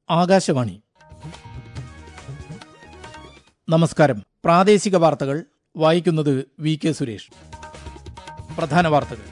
ആകാശവാണി നമസ്കാരം പ്രാദേശിക വാർത്തകൾ വായിക്കുന്നത് വി കെ സുരേഷ് പ്രധാന വാർത്തകൾ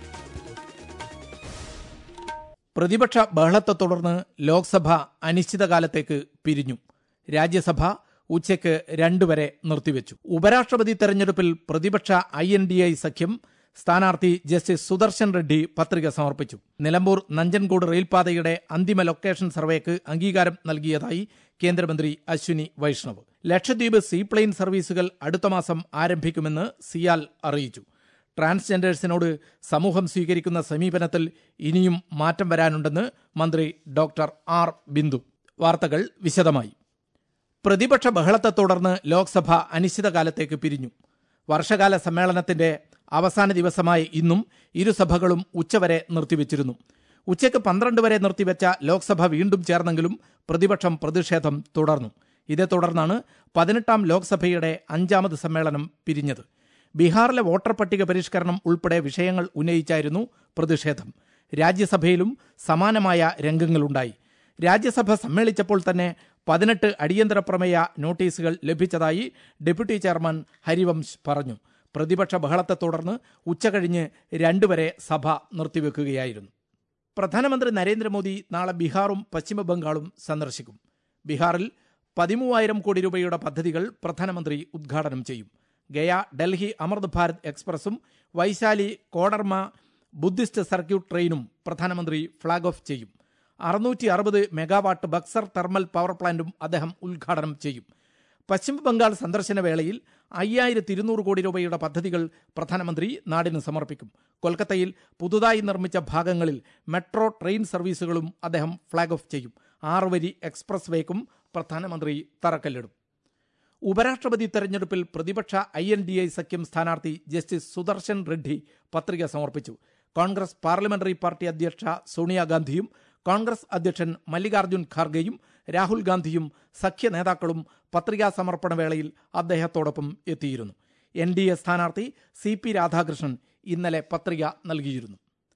പ്രതിപക്ഷ ബഹളത്തെ തുടർന്ന് ലോക്സഭ അനിശ്ചിതകാലത്തേക്ക് പിരിഞ്ഞു രാജ്യസഭ ഉച്ചയ്ക്ക് രണ്ട് വരെ നിർത്തിവെച്ചു ഉപരാഷ്ട്രപതി തെരഞ്ഞെടുപ്പിൽ പ്രതിപക്ഷ ഐ എൻ ഡി ഐ സഖ്യം സ്ഥാനാർത്ഥി ജസ്റ്റിസ് സുദർശൻ റെഡ്ഡി പത്രിക സമർപ്പിച്ചു നിലമ്പൂർ നഞ്ചൻകോട് റെയിൽപാതയുടെ അന്തിമ ലൊക്കേഷൻ സർവേക്ക് അംഗീകാരം നൽകിയതായി കേന്ദ്രമന്ത്രി അശ്വിനി വൈഷ്ണവ് ലക്ഷദ്വീപ് സീപ്ലെയിൻ സർവീസുകൾ അടുത്ത മാസം ആരംഭിക്കുമെന്ന് സിയാൽ അറിയിച്ചു ട്രാൻസ്ജെൻഡേഴ്സിനോട് സമൂഹം സ്വീകരിക്കുന്ന സമീപനത്തിൽ ഇനിയും മാറ്റം വരാനുണ്ടെന്ന് മന്ത്രി ഡോക്ടർ ആർ ബിന്ദു വാർത്തകൾ വിശദമായി പ്രതിപക്ഷ ബഹളത്തെ തുടർന്ന് ലോക്സഭ അനിശ്ചിതകാലത്തേക്ക് പിരിഞ്ഞു വർഷകാല സമ്മേളനത്തിന്റെ അവസാന ദിവസമായ ഇന്നും ഇരുസഭകളും ഉച്ചവരെ നിർത്തിവച്ചിരുന്നു ഉച്ചയ്ക്ക് പന്ത്രണ്ട് വരെ നിർത്തിവെച്ച ലോക്സഭ വീണ്ടും ചേർന്നെങ്കിലും പ്രതിപക്ഷം പ്രതിഷേധം തുടർന്നു ഇതേ തുടർന്നാണ് പതിനെട്ടാം ലോക്സഭയുടെ അഞ്ചാമത് സമ്മേളനം പിരിഞ്ഞത് ബീഹാറിലെ വോട്ടർ പട്ടിക പരിഷ്കരണം ഉൾപ്പെടെ വിഷയങ്ങൾ ഉന്നയിച്ചായിരുന്നു പ്രതിഷേധം രാജ്യസഭയിലും സമാനമായ രംഗങ്ങളുണ്ടായി രാജ്യസഭ സമ്മേളിച്ചപ്പോൾ തന്നെ പതിനെട്ട് അടിയന്തര പ്രമേയ നോട്ടീസുകൾ ലഭിച്ചതായി ഡെപ്യൂട്ടി ചെയർമാൻ ഹരിവംശ് പറഞ്ഞു പ്രതിപക്ഷ ബഹളത്തെ തുടർന്ന് ഉച്ചകഴിഞ്ഞ് രണ്ടുവരെ സഭ നിർത്തിവെക്കുകയായിരുന്നു പ്രധാനമന്ത്രി നരേന്ദ്രമോദി നാളെ ബീഹാറും പശ്ചിമബംഗാളും സന്ദർശിക്കും ബീഹാറിൽ പതിമൂവായിരം കോടി രൂപയുടെ പദ്ധതികൾ പ്രധാനമന്ത്രി ഉദ്ഘാടനം ചെയ്യും ഗയ ഡൽഹി അമൃത് ഭാരത് എക്സ്പ്രസും വൈശാലി കോഡർമ ബുദ്ധിസ്റ്റ് സർക്യൂട്ട് ട്രെയിനും പ്രധാനമന്ത്രി ഫ്ളാഗ് ഓഫ് ചെയ്യും അറുന്നൂറ്റി അറുപത് മെഗാവാട്ട് ബക്സർ തെർമൽ പവർ പ്ലാന്റും അദ്ദേഹം ഉദ്ഘാടനം ചെയ്യും പശ്ചിമബംഗാൾ സന്ദർശന വേളയിൽ അയ്യായിരത്തി ഇരുന്നൂറ് കോടി രൂപയുടെ പദ്ധതികൾ പ്രധാനമന്ത്രി നാടിന് സമർപ്പിക്കും കൊൽക്കത്തയിൽ പുതുതായി നിർമ്മിച്ച ഭാഗങ്ങളിൽ മെട്രോ ട്രെയിൻ സർവീസുകളും അദ്ദേഹം ഫ്ളാഗ് ഓഫ് ചെയ്യും ആറ് വരി എക്സ്പ്രസ് വേക്കും പ്രധാനമന്ത്രി തറക്കല്ലിടും ഉപരാഷ്ട്രപതി തെരഞ്ഞെടുപ്പിൽ പ്രതിപക്ഷ ഐ എൻ ഡി ഐ സഖ്യം സ്ഥാനാർത്ഥി ജസ്റ്റിസ് സുദർശൻ റെഡ്ഡി പത്രിക സമർപ്പിച്ചു കോൺഗ്രസ് പാർലമെന്ററി പാർട്ടി അധ്യക്ഷ സോണിയാഗാന്ധിയും കോൺഗ്രസ് അധ്യക്ഷൻ മല്ലികാർജ്ജുൻ ഖാർഗെയും രാഹുൽ ഗാന്ധിയും സഖ്യ നേതാക്കളും പത്രികാ സമർപ്പണ വേളയിൽ അദ്ദേഹത്തോടൊപ്പം എത്തിയിരുന്നു എൻ ഡി എ സ്ഥാനാർത്ഥി സി പി രാധാകൃഷ്ണൻ ഇന്നലെ പത്രിക നൽകിയിരുന്നു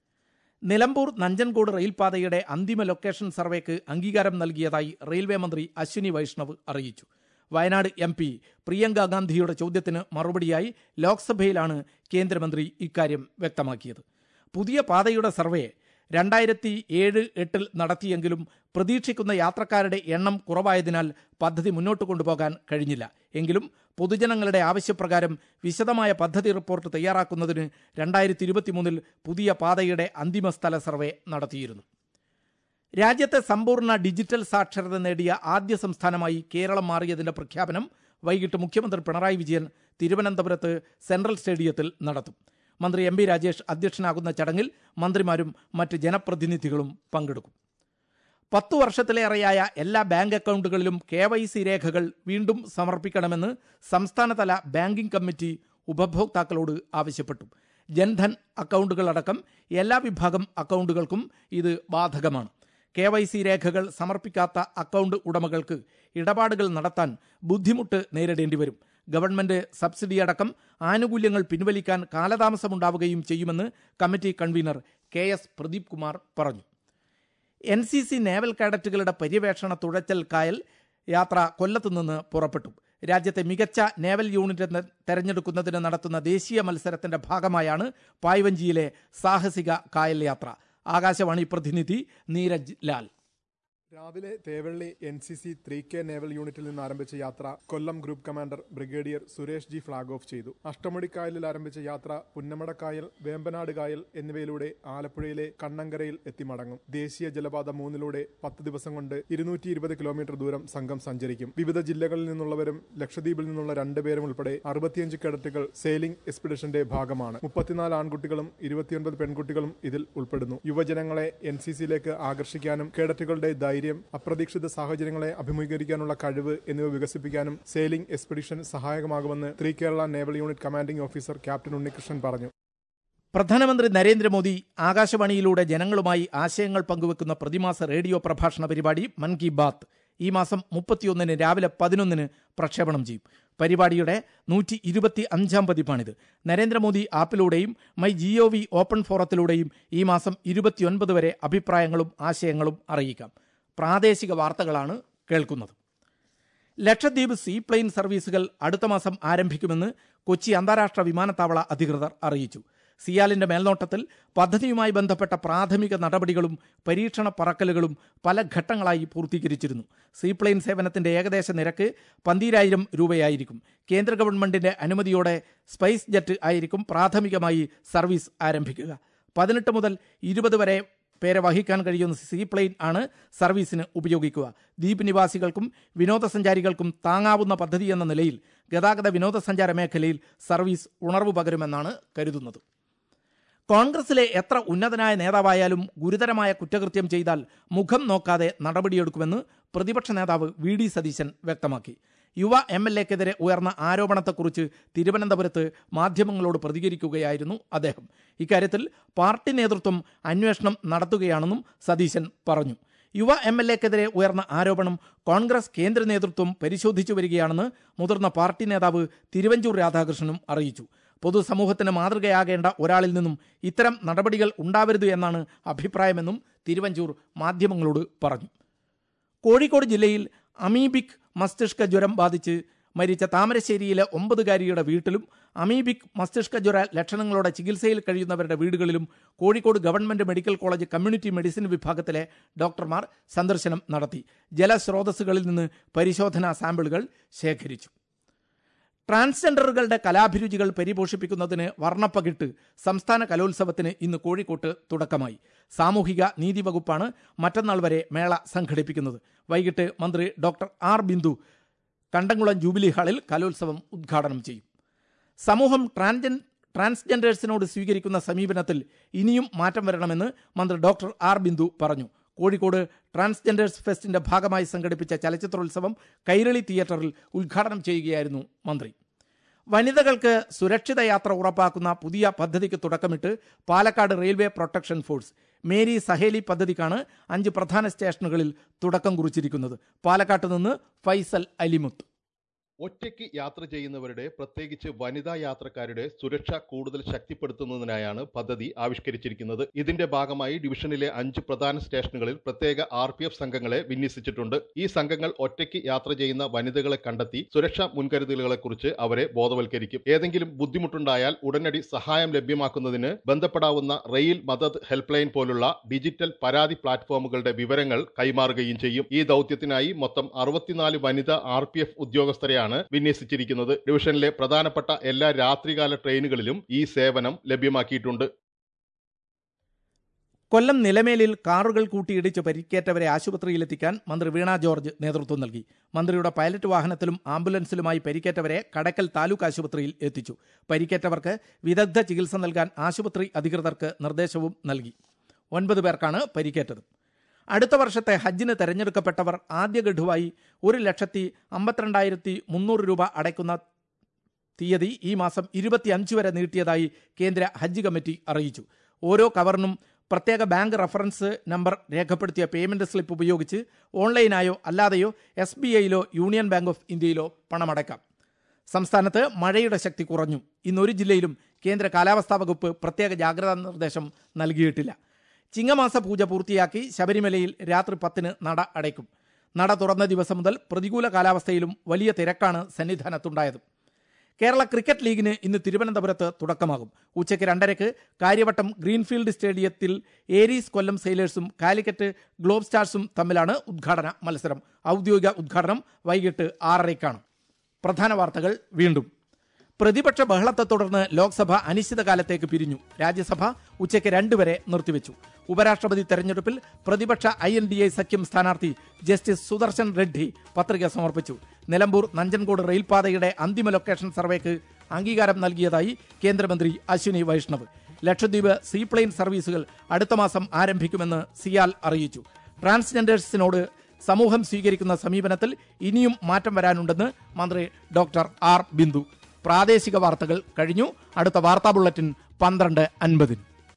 നിലമ്പൂർ നഞ്ചൻകോട് റെയിൽപാതയുടെ അന്തിമ ലൊക്കേഷൻ സർവേക്ക് അംഗീകാരം നൽകിയതായി റെയിൽവേ മന്ത്രി അശ്വിനി വൈഷ്ണവ് അറിയിച്ചു വയനാട് എം പി പ്രിയങ്ക ഗാന്ധിയുടെ ചോദ്യത്തിന് മറുപടിയായി ലോക്സഭയിലാണ് കേന്ദ്രമന്ത്രി ഇക്കാര്യം വ്യക്തമാക്കിയത് പുതിയ പാതയുടെ സർവേ രണ്ടായിരത്തി ഏഴ് എട്ടിൽ നടത്തിയെങ്കിലും പ്രതീക്ഷിക്കുന്ന യാത്രക്കാരുടെ എണ്ണം കുറവായതിനാൽ പദ്ധതി മുന്നോട്ട് കൊണ്ടുപോകാൻ കഴിഞ്ഞില്ല എങ്കിലും പൊതുജനങ്ങളുടെ ആവശ്യപ്രകാരം വിശദമായ പദ്ധതി റിപ്പോർട്ട് തയ്യാറാക്കുന്നതിന് രണ്ടായിരത്തി ഇരുപത്തിമൂന്നിൽ പുതിയ പാതയുടെ അന്തിമ സ്ഥല സർവേ നടത്തിയിരുന്നു രാജ്യത്തെ സമ്പൂർണ്ണ ഡിജിറ്റൽ സാക്ഷരത നേടിയ ആദ്യ സംസ്ഥാനമായി കേരളം മാറിയതിന്റെ പ്രഖ്യാപനം വൈകിട്ട് മുഖ്യമന്ത്രി പിണറായി വിജയൻ തിരുവനന്തപുരത്ത് സെൻട്രൽ സ്റ്റേഡിയത്തിൽ നടത്തും മന്ത്രി എം ബി രാജേഷ് അധ്യക്ഷനാകുന്ന ചടങ്ങിൽ മന്ത്രിമാരും മറ്റ് ജനപ്രതിനിധികളും പങ്കെടുക്കും പത്തു വർഷത്തിലേറെയായ എല്ലാ ബാങ്ക് അക്കൗണ്ടുകളിലും കെ വൈ സി രേഖകൾ വീണ്ടും സമർപ്പിക്കണമെന്ന് സംസ്ഥാനതല ബാങ്കിംഗ് കമ്മിറ്റി ഉപഭോക്താക്കളോട് ആവശ്യപ്പെട്ടു ജൻധൻ അക്കൗണ്ടുകളടക്കം എല്ലാ വിഭാഗം അക്കൗണ്ടുകൾക്കും ഇത് ബാധകമാണ് കെ വൈ സി രേഖകൾ സമർപ്പിക്കാത്ത അക്കൗണ്ട് ഉടമകൾക്ക് ഇടപാടുകൾ നടത്താൻ ബുദ്ധിമുട്ട് നേരിടേണ്ടി വരും ഗവൺമെന്റ് സബ്സിഡി അടക്കം ആനുകൂല്യങ്ങൾ പിൻവലിക്കാൻ കാലതാമസമുണ്ടാവുകയും ചെയ്യുമെന്ന് committee convener K S Pradeep Kumar പറഞ്ഞു എൻ സി സി നേവൽ കാഡറ്റുകളുടെ പര്യവേഷണ തുഴച്ചൽ കായൽ യാത്ര കൊല്ലത്തുനിന്ന് പുറപ്പെട്ടു രാജ്യത്തെ മികച്ച നേവൽ യൂണിറ്റ് തെരഞ്ഞെടുക്കുന്നതിന് നടത്തുന്ന ദേശീയ മത്സരത്തിന്റെ ഭാഗമായാണ് പായ്വഞ്ചിയിലെ സാഹസിക കായൽ യാത്ര ആകാശവാണി പ്രതിനിധി നീരജ് ലാൽ രാവിലെ Thevally N C C three K naval യൂണിറ്റിൽ നിന്ന് ആരംഭിച്ച യാത്ര Kollam group commander brigadier Suresh G flag off ചെയ്തു അഷ്ടമുടിക്കായലിൽ ആരംഭിച്ച യാത്ര പുന്നമടക്കായൽ വേമ്പനാട് കായൽ എന്നിവയിലൂടെ ആലപ്പുഴയിലെ കണ്ണങ്കരയിൽ എത്തിമടങ്ങും ദേശീയ ജലപാത മൂന്നിലൂടെ പത്ത് ദിവസം കൊണ്ട് ഇരുന്നൂറ്റി ഇരുപത് കിലോമീറ്റർ ദൂരം സംഘം സഞ്ചരിക്കും വിവിധ ജില്ലകളിൽ നിന്നുള്ളവരും ലക്ഷദ്വീപിൽ നിന്നുള്ള രണ്ടുപേരും ഉൾപ്പെടെ അറുപത്തിയഞ്ച് കേഡറ്റുകൾ സെയിലിംഗ് എക്സ്പിഡിഷന്റെ ഭാഗമാണ് മുപ്പത്തിനാല് ആൺകുട്ടികളും ഇരുപത്തിയൊൻപത് പെൺകുട്ടികളും ഇതിൽ ഉൾപ്പെടുന്നു യുവജനങ്ങളെ എൻ സി സിയിലേക്ക് ആകർഷിക്കാനും കേഡറ്റുകളുടെ ധൈര്യം അപ്രതീക്ഷിത സാഹചര്യങ്ങളെ അഭിമുഖീകരിക്കാനുള്ള കഴിവ് എന്നിവ വികസിപ്പിക്കാനും സെയിലിംഗ് എക്സ്പെഡിഷൻ സഹായകമാകുമെന്ന് three Kerala naval unit commanding officer captain Unnikrishnan പറഞ്ഞു പ്രധാനമന്ത്രി നരേന്ദ്രമോദി ആകാശവാണിയിലൂടെ ജനങ്ങളുമായി ആശയങ്ങൾ പങ്കുവെക്കുന്ന പ്രതിമാസ റേഡിയോ പ്രഭാഷണ പരിപാടി മൻ കി ബാത്ത് ഈ മാസം മുപ്പത്തിയൊന്നിന് രാവിലെ പതിനൊന്നിന് പ്രക്ഷേപണം ചെയ്യും പരിപാടിയുടെ നൂറ്റി ഇരുപത്തി അഞ്ചാം പതിപ്പാണിത് നരേന്ദ്രമോദി ആപ്പിലൂടെയും മൈ ജിഒ വി ഓപ്പൺ ഫോറത്തിലൂടെയും ഈ മാസം ഇരുപത്തിയൊൻപത് വരെ അഭിപ്രായങ്ങളും ആശയങ്ങളും അറിയിക്കാം പ്രാദേശിക വാർത്തകളാണ് കേൾക്കുന്നത് ലക്ഷദ്വീപ് സീ പ്ലെയിൻ സർവീസുകൾ അടുത്ത മാസം ആരംഭിക്കുമെന്ന് കൊച്ചി അന്താരാഷ്ട്ര വിമാനത്താവള അധികൃതർ അറിയിച്ചു സിയാലിന്റെ മേൽനോട്ടത്തിൽ പദ്ധതിയുമായി ബന്ധപ്പെട്ട പ്രാഥമിക നടപടികളും പരീക്ഷണ പറക്കലുകളും പല ഘട്ടങ്ങളായി പൂർത്തീകരിച്ചിരുന്നു സീപ്ലെയിൻ സേവനത്തിന്റെ ഏകദേശ നിരക്ക് പന്തീരായിരം രൂപയായിരിക്കും കേന്ദ്ര ഗവൺമെന്റിന്റെ അനുമതിയോടെ സ്പൈസ് ജെറ്റ് ആയിരിക്കും പ്രാഥമികമായി സർവീസ് ആരംഭിക്കുക പതിനെട്ട് മുതൽ ഇരുപത് വരെ പേരെ വഹിക്കാൻ കഴിയുന്ന സീപ്ലെയിൻ ആണ് സർവീസിന് ഉപയോഗിക്കുക ദ്വീപ് നിവാസികൾക്കും വിനോദസഞ്ചാരികൾക്കും താങ്ങാവുന്ന പദ്ധതി എന്ന നിലയിൽ ഗതാഗത വിനോദസഞ്ചാര മേഖലയിൽ സർവീസ് ഉണർവ് പകരുമെന്നാണ് കരുതുന്നത് കോൺഗ്രസിലെ എത്ര ഉന്നതനായ നേതാവായാലും ഗുരുതരമായ കുറ്റകൃത്യം ചെയ്താൽ മുഖം നോക്കാതെ നടപടിയെടുക്കുമെന്ന് പ്രതിപക്ഷ നേതാവ് വി ഡി സതീശൻ വ്യക്തമാക്കി യുവ എം എൽ എക്കെതിരെ ഉയർന്ന ആരോപണത്തെക്കുറിച്ച് തിരുവനന്തപുരത്ത് മാധ്യമങ്ങളോട് പ്രതികരിക്കുകയായിരുന്നു അദ്ദേഹം ഇക്കാര്യത്തിൽ പാർട്ടി നേതൃത്വം അന്വേഷണം നടത്തുകയാണെന്നും സതീശൻ പറഞ്ഞു യുവ എം എൽ എക്കെതിരെ ഉയർന്ന ആരോപണം കോൺഗ്രസ് കേന്ദ്ര നേതൃത്വം പരിശോധിച്ചു വരികയാണെന്ന് മുതിർന്ന പാർട്ടി നേതാവ് തിരുവഞ്ചൂർ രാധാകൃഷ്ണനും അറിയിച്ചു പൊതുസമൂഹത്തിന് മാതൃകയാകേണ്ട ഒരാളിൽ നിന്നും ഇത്തരം നടപടികൾ ഉണ്ടാവരുത് എന്നാണ് അഭിപ്രായമെന്നും തിരുവഞ്ചൂർ മാധ്യമങ്ങളോട് പറഞ്ഞു കോഴിക്കോട് ജില്ലയിൽ അമീബിക് മസ്തിഷ്ക ജ്വരം ബാധിച്ച് മരിച്ച താമരശ്ശേരിയിലെ ഒമ്പതുകാരിയുടെ വീട്ടിലും അമീബിക് മസ്തിഷ്ക ജ്വര ലക്ഷണങ്ങളോടെ ചികിത്സയിൽ കഴിയുന്നവരുടെ വീടുകളിലും Kozhikode government medical college community medicine വിഭാഗത്തിലെ ഡോക്ടർമാർ സന്ദർശനം നടത്തി ജലസ്രോതസ്സുകളിൽ നിന്ന് പരിശോധനാ സാമ്പിളുകൾ ശേഖരിച്ചു ട്രാൻസ്ജെൻഡറുകളുടെ കലാഭിരുചികൾ പരിപോഷിപ്പിക്കുന്നതിന് വർണ്ണപ്പകിട്ട് സംസ്ഥാന കലോത്സവത്തിന് ഇന്ന് കോഴിക്കോട്ട് തുടക്കമായി സാമൂഹിക നീതി വകുപ്പാണ് മറ്റന്നാൾ വരെ മേള സംഘടിപ്പിക്കുന്നത് വൈകിട്ട് മന്ത്രി doctor R Bindu Kandamkulam jubilee ഹാളിൽ കലോത്സവം ഉദ്ഘാടനം ചെയ്യും സമൂഹം ട്രാൻജൻ ട്രാൻസ്ജെൻഡേഴ്സിനോട് സ്വീകരിക്കുന്ന സമീപനത്തിൽ ഇനിയും മാറ്റം വരണമെന്ന് മന്ത്രി ഡോക്ടർ ആർ ബിന്ദു പറഞ്ഞു കോഴിക്കോട് ട്രാൻസ്ജെൻഡേഴ്സ് ഫെസ്റ്റിന്റെ ഭാഗമായി സംഘടിപ്പിച്ച ചലച്ചിത്രോത്സവം കൈരളി തിയേറ്ററിൽ ഉദ്ഘാടനം ചെയ്യുകയായിരുന്നു മന്ത്രി വനിതകൾക്ക് സുരക്ഷിത യാത്ര ഉറപ്പാക്കുന്ന പുതിയ പദ്ധതിക്ക് തുടക്കമിട്ട് Palakkad railway protection force Meri Saheli പദ്ധതിക്കാണ് അഞ്ച് പ്രധാന സ്റ്റേഷനുകളിൽ തുടക്കം കുറിച്ചിരിക്കുന്നത് പാലക്കാട്ട് നിന്ന് ഫൈസൽ അലിമുത്ത് ഒറ്റയ്ക്ക് യാത്ര ചെയ്യുന്നവരുടെ പ്രത്യേകിച്ച് വനിതാ യാത്രക്കാരുടെ സുരക്ഷ കൂടുതൽ ശക്തിപ്പെടുത്തുന്നതിനായാണ് പദ്ധതി ആവിഷ്കരിച്ചിരിക്കുന്നത് ഇതിന്റെ ഭാഗമായി ഡിവിഷനിലെ അഞ്ച് പ്രധാന സ്റ്റേഷനുകളിൽ പ്രത്യേക ആർ പി എഫ് സംഘങ്ങളെ വിന്യസിച്ചിട്ടുണ്ട് ഈ സംഘങ്ങൾ ഒറ്റയ്ക്ക് യാത്ര ചെയ്യുന്ന വനിതകളെ കണ്ടെത്തി സുരക്ഷാ മുൻകരുതലുകളെക്കുറിച്ച് അവരെ ബോധവൽക്കരിക്കും ഏതെങ്കിലും ബുദ്ധിമുട്ടുണ്ടായാൽ ഉടനടി സഹായം ലഭ്യമാക്കുന്നതിന് ബന്ധപ്പെടാവുന്ന റെയിൽ മദത് ഹെൽപ്പ് ലൈൻ പോലുള്ള ഡിജിറ്റൽ പരാതി പ്ലാറ്റ്ഫോമുകളുടെ വിവരങ്ങൾ കൈമാറുകയും ചെയ്യും ഈ ദൗത്യത്തിനായി മൊത്തം അറുപത്തിനാല് വനിതാ ആർ പി എഫ് ഉദ്യോഗസ്ഥരെയാണ് ആണ് വിന്യസിച്ചിരിക്കുന്നത് ഡിവിഷനിലെ പ്രധാനപ്പെട്ട എല്ലാ രാത്രികാല ട്രെയിനുകളിലും ഈ സേവനം ലഭ്യമാക്കിയിട്ടുണ്ട് കൊല്ലം നിലമേലിൽ കാറുകൾ കൂട്ടിയിടിച്ച് പരിക്കേറ്റവരെ ആശുപത്രിയിലെത്തിക്കാൻ മന്ത്രി വീണ ജോർജ് നേതൃത്വം നൽകി മന്ത്രിയുടെ പൈലറ്റ് വാഹനത്തിലും ആംബുലൻസിലുമായി പരിക്കേറ്റവരെ കടക്കൽ താലൂക്ക് ആശുപത്രിയിൽ എത്തിച്ചു പരിക്കേറ്റവർക്ക് വിദഗ്ധ ചികിത്സ നൽകാൻ ആശുപത്രി അധികൃതർക്ക് നിർദ്ദേശവും നൽകി ഒൻപത് പേർക്കാണ് പരിക്കേറ്റത് അടുത്ത വർഷത്തെ ഹജ്ജിന് തെരഞ്ഞെടുക്കപ്പെട്ടവർ ആദ്യ ഗഡുവായി ഒരു ലക്ഷത്തി അമ്പത്തിരണ്ടായിരത്തി മുന്നൂറ് രൂപ അടയ്ക്കുന്ന തീയതി ഈ മാസം ഇരുപത്തിയഞ്ച് വരെ നീട്ടിയതായി കേന്ദ്ര ഹജ്ജ് കമ്മിറ്റി അറിയിച്ചു ഓരോ കവറിനും പ്രത്യേക ബാങ്ക് റഫറൻസ് നമ്പർ രേഖപ്പെടുത്തിയ പേയ്മെന്റ് സ്ലിപ്പ് ഉപയോഗിച്ച് ഓൺലൈനായോ അല്ലാതെയോ എസ് ബി ഐയിലോ യൂണിയൻ ബാങ്ക് ഓഫ് ഇന്ത്യയിലോ പണമടയ്ക്കാം സംസ്ഥാനത്ത് മഴയുടെ ശക്തി കുറഞ്ഞു ഇന്നൊരു ജില്ലയിലും കേന്ദ്ര കാലാവസ്ഥാ വകുപ്പ് പ്രത്യേക ജാഗ്രതാ നിർദ്ദേശം നൽകിയിട്ടില്ല ചിങ്ങമാസ പൂജ പൂർത്തിയാക്കി ശബരിമലയിൽ രാത്രി പത്തിന് നട അടയ്ക്കും നട തുറന്ന ദിവസം മുതൽ പ്രതികൂല കാലാവസ്ഥയിലും വലിയ തിരക്കാണ് സന്നിധാനത്തുണ്ടായത് കേരള ക്രിക്കറ്റ് ലീഗിന് ഇന്ന് തിരുവനന്തപുരത്ത് തുടക്കമാകും ഉച്ചയ്ക്ക് രണ്ടരയ്ക്ക് കാര്യവട്ടം ഗ്രീൻഫീൽഡ് സ്റ്റേഡിയത്തിൽ ഏരീസ് കൊല്ലം സെയിലേഴ്സും കാലിക്കറ്റ് ഗ്ലോബ് സ്റ്റാർസും തമ്മിലാണ് ഉദ്ഘാടന മത്സരം ഔദ്യോഗിക ഉദ്ഘാടനം വൈകിട്ട് ആറരയ്ക്കാണ് പ്രധാന വാർത്തകൾ വീണ്ടും പ്രതിപക്ഷ ബഹളത്തെ തുടർന്ന് ലോക്സഭ അനിശ്ചിതകാലത്തേക്ക് പിരിഞ്ഞു രാജ്യസഭ ഉച്ചയ്ക്ക് രണ്ടുവരെ നിർത്തിവെച്ചു ഉപരാഷ്ട്രപതി തെരഞ്ഞെടുപ്പിൽ പ്രതിപക്ഷ ഐ എൻ ഡി എ സഖ്യം സ്ഥാനാർത്ഥി ജസ്റ്റിസ് സുദർശൻ റെഡ്ഡി പത്രിക സമർപ്പിച്ചു നിലമ്പൂർ നഞ്ചൻകോട് റെയിൽപാതയുടെ അന്തിമ ലൊക്കേഷൻ സർവേക്ക് അംഗീകാരം നൽകിയതായി കേന്ദ്രമന്ത്രി അശ്വിനി വൈഷ്ണവ് ലക്ഷദ്വീപ് സീപ്ലെയിൻ സർവീസുകൾ അടുത്ത മാസം ആരംഭിക്കുമെന്ന് സിയാൽ അറിയിച്ചു ട്രാൻസ്ജെൻഡേഴ്സിനോട് സമൂഹം സ്വീകരിക്കുന്ന സമീപനത്തിൽ ഇനിയും മാറ്റം വരാനുണ്ടെന്ന് മന്ത്രി ഡോക്ടർ ആർ ബിന്ദു പ്രാദേശിക വാർത്തകൾ കഴിഞ്ഞു അടുത്ത വാർത്താ ബുള്ളറ്റിൻ പന്ത്രണ്ട് അൻപതിന്